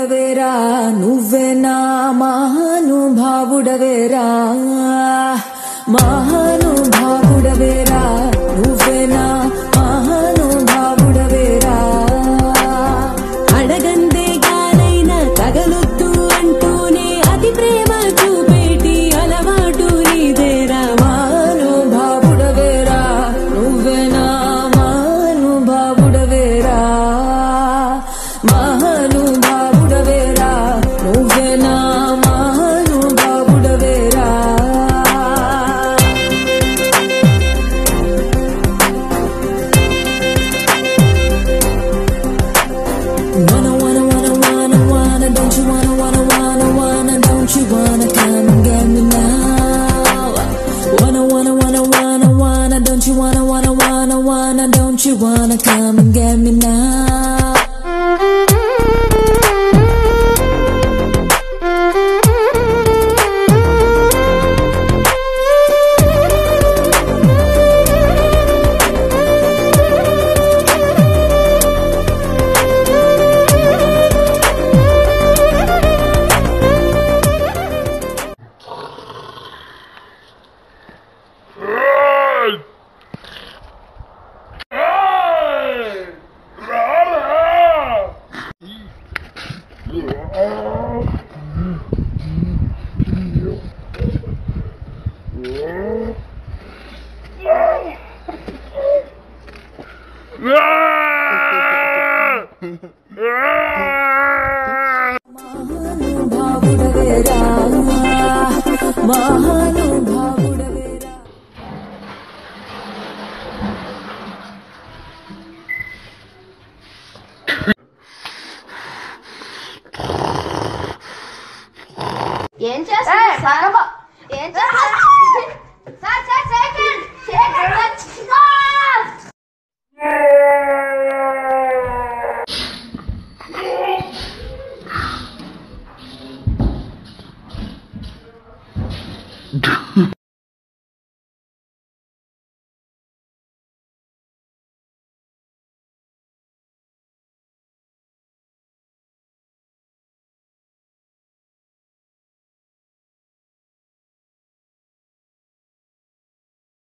మహానుభావుడవేరా నువ్వే నా మహానుభావుడవేరా మహానుభావుడవేరా నువ్వే నా మహానుభావుడవేరా అడగందే గానైనా తగలొద్దు అంటూనే అతి ప్రేమ చూపేటి అలవాటు నీదేరా మహానుభావుడవేరా నువ్వే నా మహానుభావుడవేరా మహానుభావుడవేరా నువ్వే నా మహానుభావుడవేరా Wanna, wanna, wanna, wanna, wanna, don't you wanna, wanna, wanna, wanna, don't you wanna come and get me now? Wanna, wanna, wanna, wanna, wanna, don't you wanna, wanna, wanna, wanna, don't you wanna come and get me now? మహానుభావుడవేరా మహానుభావుడవేరా ఏం చేస్తారు sir ఏం చేస్తారు sir sir second second sir